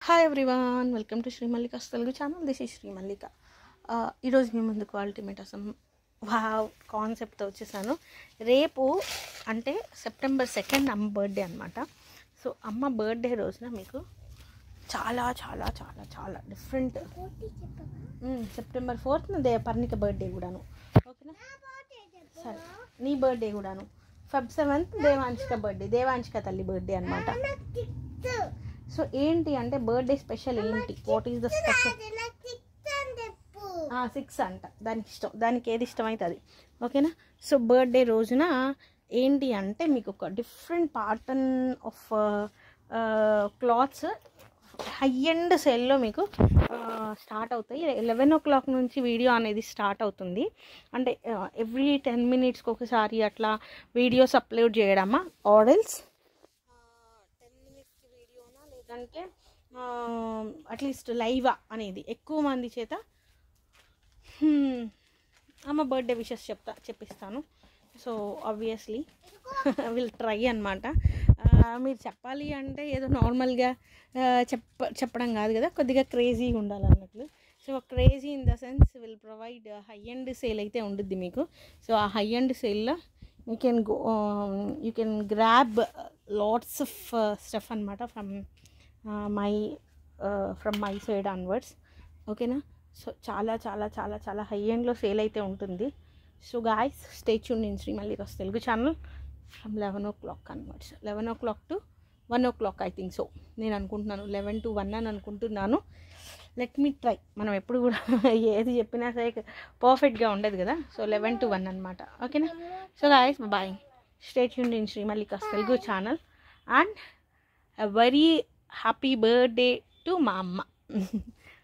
hi everyone welcome to Shri Mallika's Telugu channel this ఈ శ్రీ మల్లిక ఆ, ఈరోజు మీ ముందుకు అల్టిమేట్ అసం వావ్ కాన్సెప్ట్తో వచ్చేసాను రేపు అంటే సెప్టెంబర్ సెకండ్ అమ్మ బర్త్డే అనమాట సో అమ్మ బర్త్డే రోజున మీకు చాలా చాలా చాలా చాలా డిఫరెంట్ సెప్టెంబర్ ఫోర్త్న దే పర్ణిక బర్త్డే కూడాను ఓకేనా సరే నీ బర్త్డే కూడాను Feb seventh Devanshika birthday Devanshika తల్లి బర్త్డే అనమాట సో ఏంటి అంటే బర్త్డే స్పెషల్ ఏంటి what is the special six అంట దానికి ఇష్టం దానికి ఏది ఇష్టమైతే అది ఓకేనా సో బర్త్డే రోజున ఏంటి అంటే మీకు ఒక different pattern of clothes high end సెల్లో మీకు స్టార్ట్ అవుతాయి లెవెన్ ఓ క్లాక్ నుంచి వీడియో అనేది స్టార్ట్ అవుతుంది అంటే ఎవ్రీ టెన్ మినిట్స్కి ఒకసారి అట్లా వీడియోస్ అప్లోడ్ చేయడమా ఆర్డల్స్ టెన్ మినిట్స్కి వీడియోనా లేదంటే అట్లీస్ట్ లైవా అనేది ఎక్కువ మంది చేత హ్మ్, అమ్మ బర్త్డే విషెస్ చెప్తా చెప్పిస్తాను సో ఆబ్వియస్లీ విల్ ట్రై అనమాట మీరు చెప్పాలి అంటే ఏదో నార్మల్గా చెప్ప చెప్పడం కాదు కదా కొద్దిగా క్రేజీగా ఉండాలన్నట్లు so crazy in the sense will provide high end sale అయితే ఉంటుంది మీకు సో ఆ హై అండ్ సేల్లో you can go you can grab lots of stuff అనమాట from my from my side onwards ఓకేనా సో చాలా చాలా చాలా చాలా హై ఎండ్లో సేల్ అయితే ఉంటుంది so guys stay tune in Shri Mallika's Telugu channel from eleven o'clock onwards eleven o'clock to one oh clock I think so నేను అనుకుంటున్నాను లెవెన్ టు వన్ అని అనుకుంటున్నాను లెట్ మీ ట్రై మనం ఎప్పుడు కూడా ఏది చెప్పినా సరే పర్ఫెక్ట్గా ఉండదు కదా సో లెవెన్ టు వన్ అనమాట ఓకేనా so guys bye stay tune in Shri Mallika's Telugu channel and a very happy birthday to మా అమ్మ